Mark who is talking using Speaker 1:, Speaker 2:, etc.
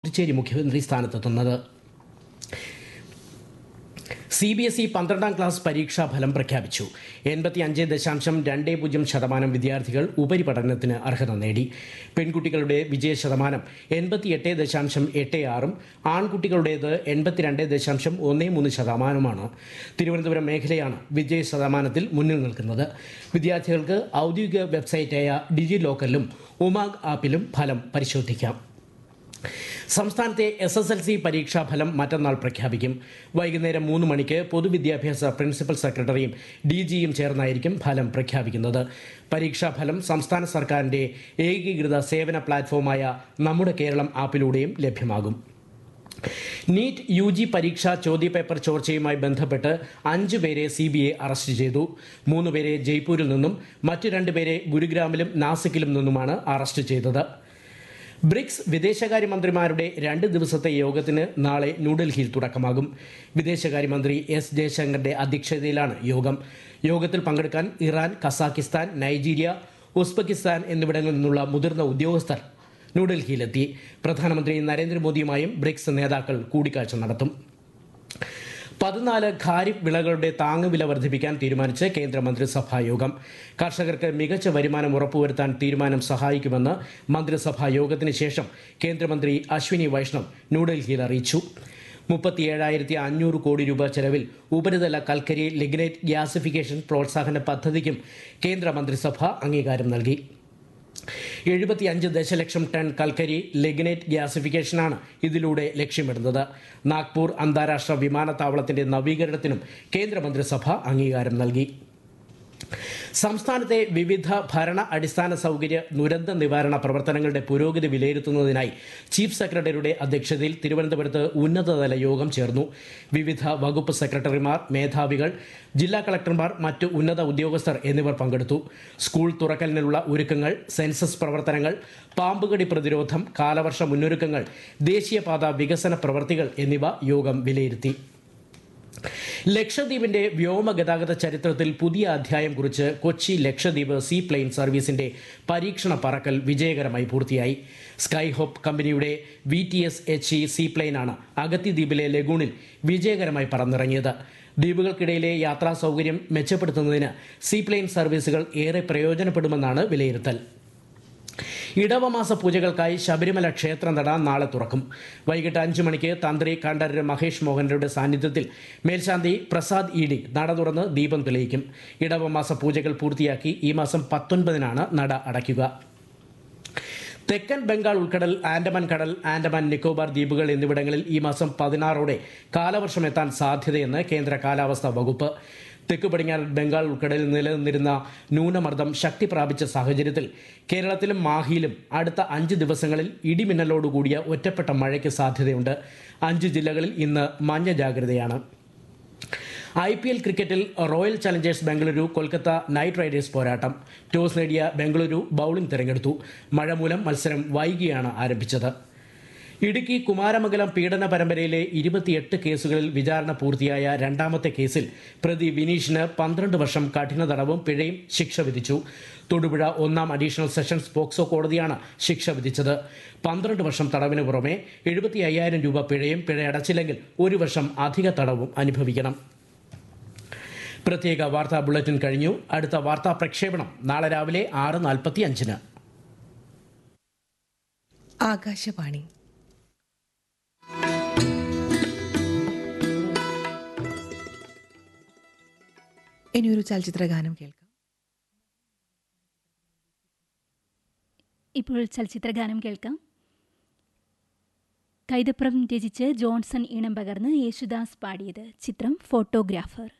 Speaker 1: പുതുച്ചേരി മുഖ്യമന്ത്രി സ്ഥാനത്തെത്തുന്നത് C B S E പന്ത്രണ്ടാം ക്ലാസ് പരീക്ഷാ ഫലം പ്രഖ്യാപിച്ചു എൺപത്തി അഞ്ച് ദശാംശം രണ്ട് പൂജ്യം ശതമാനം വിദ്യാർത്ഥികൾ ഉപരിപഠനത്തിന് അർഹത നേടി പെൺകുട്ടികളുടെ വിജയ ശതമാനം എൺപത്തിയെട്ട് ദശാംശം എട്ട് ആറും ആൺകുട്ടികളുടേത് എൺപത്തിരണ്ട് ദശാംശം ഒന്ന് മൂന്ന് ശതമാനമാണ് തിരുവനന്തപുരം മേഖലയാണ് വിജയ ശതമാനത്തിൽ മുന്നിൽ നിൽക്കുന്നത് വിദ്യാർത്ഥികൾക്ക് ഔദ്യോഗിക വെബ്സൈറ്റായ ഡിജി ലോക്കറിലും ഉമാഗ് ആപ്പിലും ഫലം പരിശോധിക്കാം സംസ്ഥാനത്തെ എസ് എസ് എൽ സി പരീക്ഷാ ഫലം മറ്റന്നാൾ പ്രഖ്യാപിക്കും വൈകുന്നേരം മൂന്ന് മണിക്ക് പൊതുവിദ്യാഭ്യാസ പ്രിൻസിപ്പൽ സെക്രട്ടറിയും ഡി ജിയും ചേർന്നായിരിക്കും ഫലം പ്രഖ്യാപിക്കുന്നത് പരീക്ഷാ ഫലം സംസ്ഥാന സർക്കാരിന്റെ ഏകീകൃത സേവന പ്ലാറ്റ്ഫോമായ നമ്മുടെ കേരളം ആപ്പിലൂടെയും ലഭ്യമാകും നീറ്റ് യു ജി പരീക്ഷാ ചോദ്യപേപ്പർ ചോർച്ചയുമായി ബന്ധപ്പെട്ട് അഞ്ചു പേരെ സി ബി ഐ അറസ്റ്റ് ചെയ്തു മൂന്ന് പേരെ ജയ്പൂരിൽ നിന്നും മറ്റു രണ്ടുപേരെ ഗുരുഗ്രാമിലും നാസിക്കിലും നിന്നുമാണ് അറസ്റ്റ് ചെയ്തത് ബ്രിക്സ് വിദേശകാര്യമന്ത്രിമാരുടെ രണ്ട് ദിവസത്തെ യോഗത്തിന് നാളെ ന്യൂഡൽഹിയിൽ തുടക്കമാകും വിദേശകാര്യമന്ത്രി എസ് ജയശങ്കറിന്റെ അധ്യക്ഷതയിലാണ് യോഗം യോഗത്തിൽ പങ്കെടുക്കാൻ ഇറാൻ കസാക്കിസ്ഥാൻ നൈജീരിയ ഉസ്ബെക്കിസ്ഥാൻ എന്നിവിടങ്ങളിൽ നിന്നുള്ള മുതിർന്ന ഉദ്യോഗസ്ഥർ ന്യൂഡൽഹിയിലെത്തി പ്രധാനമന്ത്രി നരേന്ദ്രമോദിയുമായും ബ്രിക്സ് നേതാക്കൾ കൂടിക്കാഴ്ച നടത്തും പതിനാല് ഖാരിഫ് വിളകളുടെ താങ്ങുവില വർദ്ധിപ്പിക്കാൻ തീരുമാനിച്ച് കേന്ദ്രമന്ത്രിസഭാ യോഗം കർഷകർക്ക് മികച്ച വരുമാനം ഉറപ്പുവരുത്താൻ തീരുമാനം സഹായിക്കുമെന്ന് മന്ത്രിസഭാ യോഗത്തിന് ശേഷം കേന്ദ്രമന്ത്രി അശ്വിനി വൈഷ്ണവ് ന്യൂഡൽഹിയിൽ അറിയിച്ചു മുപ്പത്തിയേഴായിരത്തി അഞ്ഞൂറ് കോടി രൂപ ചെലവിൽ ഉപരിതല കൽക്കരി ലിഗ്നൈറ്റ് ഗ്യാസിഫിക്കേഷൻ പ്രോത്സാഹന പദ്ധതിക്കും കേന്ദ്രമന്ത്രിസഭ അംഗീകാരം നൽകി എഴുപത്തിയഞ്ച് ദശലക്ഷം ടൺ കൽക്കരി ലെഗ്നേറ്റ് ഗ്യാസിഫിക്കേഷനാണ് ഇതിലൂടെ ലക്ഷ്യമിടുന്നത് നാഗ്പൂർ അന്താരാഷ്ട്ര വിമാനത്താവളത്തിന്റെ നവീകരണത്തിനും കേന്ദ്രമന്ത്രിസഭ അംഗീകാരം നൽകി സംസ്ഥാനത്തെ വിവിധ ഭരണ അടിസ്ഥാന സൗകര്യ ദുരന്ത നിവാരണ പ്രവർത്തനങ്ങളുടെ പുരോഗതി വിലയിരുത്തുന്നതിനായി ചീഫ് സെക്രട്ടറിയുടെ അധ്യക്ഷതയിൽ തിരുവനന്തപുരത്ത് ഉന്നതതല യോഗം ചേർന്നു വിവിധ വകുപ്പ് സെക്രട്ടറിമാർ മേധാവികൾ ജില്ലാ കളക്ടർമാർ മറ്റു ഉന്നത ഉദ്യോഗസ്ഥർ എന്നിവർ പങ്കെടുത്തു സ്കൂൾ തുറക്കലിനുള്ള ഒരുക്കങ്ങൾ സെൻസസ് പ്രവർത്തനങ്ങൾ പാമ്പുകടി പ്രതിരോധം കാലവർഷ മുന്നൊരുക്കങ്ങൾ ദേശീയപാത വികസന പ്രവർത്തികൾ എന്നിവ യോഗം വിലയിരുത്തി ലക്ഷദ്വീപിന്റെ വ്യോമഗതാഗത ചരിത്രത്തിൽ പുതിയ അധ്യായം കുറിച്ച് കൊച്ചി ലക്ഷദ്വീപ് സീ പ്ലെയിൻ സർവീസിന്റെ പരീക്ഷണ പറക്കൽ വിജയകരമായി പൂർത്തിയായി സ്കൈ ഹോപ്പ് കമ്പനിയുടെ V T S H E sea പ്ലെയിനാണ് അഗത്തി ദ്വീപിലെ ലഗൂണിൽ വിജയകരമായി പറന്നിറങ്ങിയത് ദ്വീപുകൾക്കിടയിലെ യാത്രാ സൗകര്യം മെച്ചപ്പെടുത്തുന്നതിന് സീപ്ലെയിൻ സർവീസുകൾ ഏറെ പ്രയോജനപ്പെടുമെന്നാണ് വിലയിരുത്തൽ ഇടവമാസ പൂജകൾക്കായി ശബരിമല ക്ഷേത്രനട നാളെ തുറക്കും വൈകിട്ട് അഞ്ചു മണിക്ക് തന്ത്രി കണ്ഠരര് മഹേഷ് മോഹനരുടെ സാന്നിധ്യത്തിൽ മേൽശാന്തി പ്രസാദ് ഇ ഡി നട തുറന്ന് ദീപം തെളിയിക്കും ഇടവമാസ പൂജകൾ പൂർത്തിയാക്കി ഈ മാസം പത്തൊൻപതിനാണ് നട അടയ്ക്കുക തെക്കൻ ബംഗാൾ ഉൾക്കടൽ ആൻഡമാൻ കടൽ ആൻഡമാൻ നിക്കോബാർ ദ്വീപുകൾ എന്നിവിടങ്ങളിൽ ഈ മാസം പതിനാറോടെ കാലവർഷം എത്താൻ സാധ്യതയെന്ന് കേന്ദ്ര കാലാവസ്ഥാ വകുപ്പ് തെക്ക് പടിഞ്ഞാറൻ ബംഗാൾ ഉൾക്കടലിൽ നിലനിന്നിരുന്ന ന്യൂനമർദ്ദം ശക്തി പ്രാപിച്ച സാഹചര്യത്തിൽ കേരളത്തിലും മാഹിയിലും അടുത്ത അഞ്ച് ദിവസങ്ങളിൽ ഇടിമിന്നലോടുകൂടിയ ഒറ്റപ്പെട്ട മഴയ്ക്ക് സാധ്യതയുണ്ട് അഞ്ച് ജില്ലകളിൽ ഇന്ന് മഞ്ഞ ജാഗ്രതയാണ് ഐ പി എൽ ക്രിക്കറ്റിൽ Royal Challengers Bengaluru Kolkata Knight Riders പോരാട്ടം ടോസ് നേടിയ ബംഗളൂരു ബൌളിംഗ് തിരഞ്ഞെടുത്തു മഴ മൂലം മത്സരം വൈകിയാണ് ആരംഭിച്ചത് ഇടുക്കി കുമാരമംഗലം പീഡന പരമ്പരയിലെ ഇരുപത്തിയെട്ട് കേസുകളിൽ വിചാരണ പൂർത്തിയായ രണ്ടാമത്തെ കേസിൽ പ്രതി വിനീഷിന് പന്ത്രണ്ട് വർഷം കഠിന തടവും പിഴയും ശിക്ഷ വിധിച്ചു തൊടുപുഴ ഒന്നാം അഡീഷണൽ സെഷൻസ് പോക്സോ കോടതിയാണ് ശിക്ഷ വിധിച്ചത് പന്ത്രണ്ട് വർഷം തടവിന് പുറമെ എഴുപത്തി അയ്യായിരം രൂപ പിഴയും പിഴ അടച്ചില്ലെങ്കിൽ ഒരു വർഷം അധിക തടവും അനുഭവിക്കണം പ്രത്യേക വാർത്താ ബുള്ളറ്റിൻ കഴിഞ്ഞു അടുത്ത വാർത്താ പ്രക്ഷേപണം നാളെ രാവിലെ ആറ് നാൽപ്പത്തി അഞ്ചിന്
Speaker 2: ആകാശവാണി ഇനിയൊരു ചലച്ചിത്ര ഗാനം കേൾക്കാം
Speaker 3: ഇപ്പോൾ ചലച്ചിത്ര ഗാനം കേൾക്കാം കൈതപ്രം രചിച്ച് ജോൺസൺ ഈണം പകർന്ന് യേശുദാസ് പാടിയത് ചിത്രം ഫോട്ടോഗ്രാഫർ